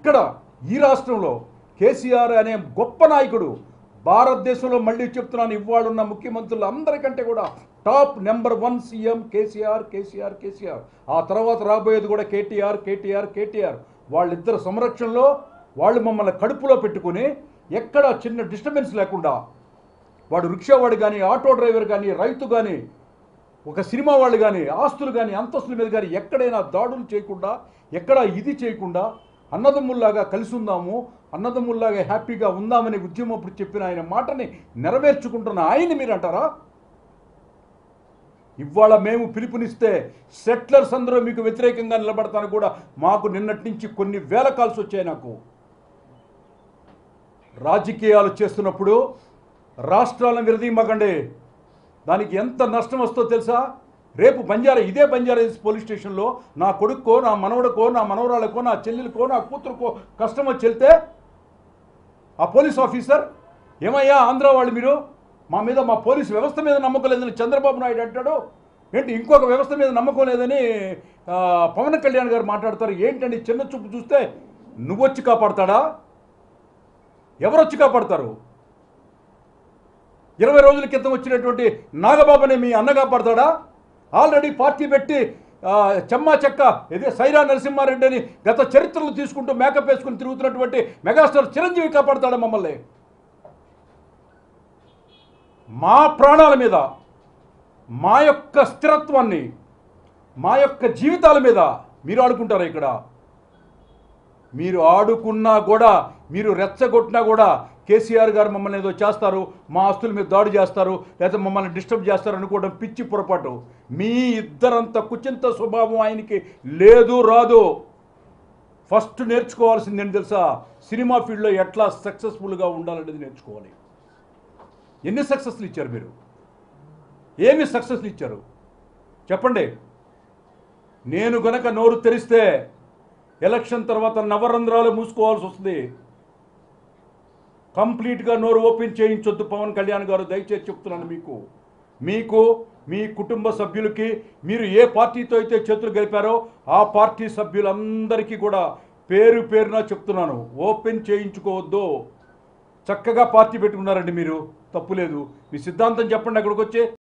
ఇక్కడ ఈ రాష్ట్రంలో కేసీఆర్ అనే గొప్ప నాయకుడు భారతదేశంలో మళ్ళీ చెప్తున్నాను ఇవాళ ఉన్న ముఖ్యమంత్రులు అందరికంటే కూడా top number one CM KCR KCR KCR ఆ తర్వాత రాబోయేది కూడా కేటీఆర్ కేటీఆర్ కేటీఆర్ వాళ్ళిద్దరు సంరక్షణలో వాళ్ళు మమ్మల్ని కడుపులో పెట్టుకుని ఎక్కడ చిన్న డిస్టర్బెన్స్ లేకుండా వాడు రిక్షావాడు కానీ ఆటో డ్రైవర్ కానీ రైతు కానీ ఒక సినిమా వాళ్ళు కానీ ఆస్తులు కానీ అంతస్తుల మీద కానీ ఎక్కడైనా దాడులు చేయకుండా ఎక్కడ ఇది చేయకుండా అన్నదమ్ముల్లాగా కలిసి ఉందాము అన్నదమ్ముల్లాగా హ్యాపీగా ఉందామనే ఉద్యమం అప్పుడు చెప్పిన ఆయన మాటని నెరవేర్చుకుంటున్న ఆయన్ని మీరు అంటారా ఇవాళ మేము పిలుపునిస్తే సెటిలర్స్ అందరూ మీకు వ్యతిరేకంగా నిలబడతాను కూడా మాకు నిన్నటి నుంచి కొన్ని వేల కాల్స్ వచ్చాయి నాకు రాజకీయాలు చేస్తున్నప్పుడు రాష్ట్రాలను విరదీయమాకండి దానికి ఎంత నష్టం వస్తుందో తెలుసా రేపు బంజారా ఇదే బంజారా హిల్స్ పోలీస్ స్టేషన్లో నా కొడుక్కో నా మనవడికో నా మనవరాలకో నా చెల్లెలకో నా కూతురుకో కష్టం వచ్చి వెళ్తే ఆ పోలీస్ ఆఫీసర్ ఏమయ్యా ఆంధ్ర వాళ్ళు మీరు మా మీద మా పోలీస్ వ్యవస్థ మీద నమ్మకం లేదని చంద్రబాబు నాయుడు అంటాడు ఏంటి ఇంకొక వ్యవస్థ మీద నమ్మకం లేదని ఆ, పవన్ కళ్యాణ్ గారు మాట్లాడతారు ఏంటండి చిన్న చూపు చూస్తే నువ్వొచ్చి కాపాడతాడా ఎవరొచ్చి కాపాడతారు ఇరవై రోజుల క్రితం వచ్చినటువంటి నాగబాబుని మీ అన్న కాపాడతాడా ఆల్రెడీ పార్టీ పెట్టి ఆ, చెమ్మా చెక్క ఇదే సైరా నరసింహారెడ్డి అని గత చరిత్రలు తీసుకుంటూ మేకప్ వేసుకుని తిరుగుతున్నటువంటి మెగాస్టార్ చిరంజీవి కాపాడతాడా మమ్మల్ని మా ప్రాణాల మీద మా యొక్క స్థిరత్వాన్ని మా యొక్క జీవితాల మీద మీరు ఆడుకుంటారా ఇక్కడ మీరు ఆడుకున్నా కూడా మీరు రెచ్చగొట్టినా కూడా కేసీఆర్ గారు మమ్మల్ని ఏదో చేస్తారు మా ఆస్తుల మీద దాడి చేస్తారు లేదా మమ్మల్ని డిస్టర్బ్ చేస్తారు అనుకోవడం పిచ్చి పొరపాటు మీ ఇద్దరంత కుచింత స్వభావం ఆయనకి లేదు రాదు ఫస్ట్ నేర్చుకోవాల్సింది ఏంటి తెలుసా సినిమా ఫీల్డ్లో ఎట్లా సక్సెస్ఫుల్గా ఉండాలనేది నేర్చుకోవాలి ఎన్ని సక్సెస్లు ఇచ్చారు మీరు ఏమి సక్సెస్లు ఇచ్చారు చెప్పండి నేను గనక నోరు తెరిస్తే ఎలక్షన్ తర్వాత నవరంధ్రాలు మూసుకోవాల్సి వస్తుంది కంప్లీట్గా నోరు ఓపెన్ చేయించొద్దు పవన్ కళ్యాణ్ గారు దయచేసి చెప్తున్నాను మీకు మీకు మీ కుటుంబ సభ్యులకి మీరు ఏ పార్టీతో అయితే చేతులు గెలిపారో ఆ పార్టీ సభ్యులందరికీ కూడా పేరు పేరున చెప్తున్నాను ఓపెన్ చేయించుకోవద్దు చక్కగా పార్టీ పెట్టుకున్నారండి మీరు తప్పులేదు మీ సిద్ధాంతం చెప్పండి అక్కడికి వచ్చి